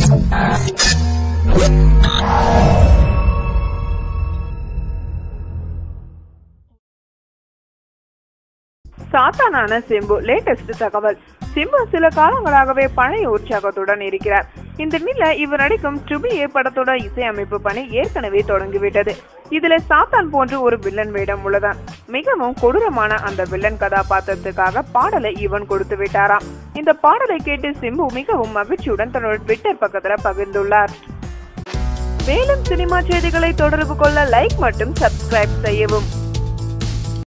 சாத்தானான Simbu latest தகவல் சிம்பு சில காலங்களாகவே பழைய உற்சாகத்துடன் இருக்கிறார் இந்த நிலை இவர் நடிக்கும் ட்ரிபிள் ஏ படத்தோட இசையமைப்பு பணி ஏற்கனவே தொடங்கிவிட்டது இதுல சாத்தான் போன்று ஒரு வில்லன் வேடம் உள்ளதான் மிகவும் கொடூரமான அந்த வில்லன் கதாபாத்திரத்துக்காக பாடலை இவன் கொடுத்து விட்டாராம் இந்த பாடலை கேட்டு சிம்பு மிகவும் மகிழ்ச்சியுடன் தன்னோட ட்விட்டர் பக்கத்துல பகிர்ந்துள்ளார் மேலும் சினிமா செய்திகளை தொடர்பு கொள்ள லைக் மற்றும் சப்ஸ்கிரைப் செய்யவும்